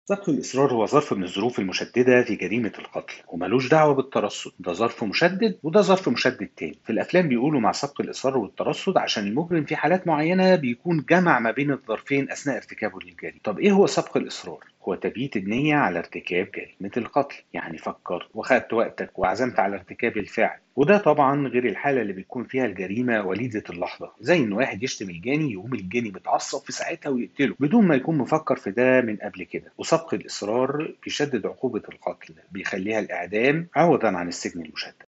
سبق الإصرار هو ظرف من الظروف المشددة في جريمة القتل وملوش دعوة بالترصد ده ظرف مشدد وده ظرف مشدد تاني في الأفلام بيقولوا مع سبق الإصرار والترصد عشان المجرم في حالات معينة بيكون جمع ما بين الظرفين أثناء ارتكابه للجريمة طب إيه هو سبق الإصرار؟ هو تبييت النية على ارتكاب جريمة القتل يعني فكرت وخدت وقتك وعزمت على ارتكاب الفعل وده طبعا غير الحالة اللي بيكون فيها الجريمة وليدة اللحظة زي إن واحد يشتم الجاني يقوم الجاني متعصب في ساعتها ويقتله بدون ما يكون مفكر في ده من قبل كده وسبق الإصرار بيشدد عقوبة القتل بيخليها الإعدام عوضا عن السجن المشدد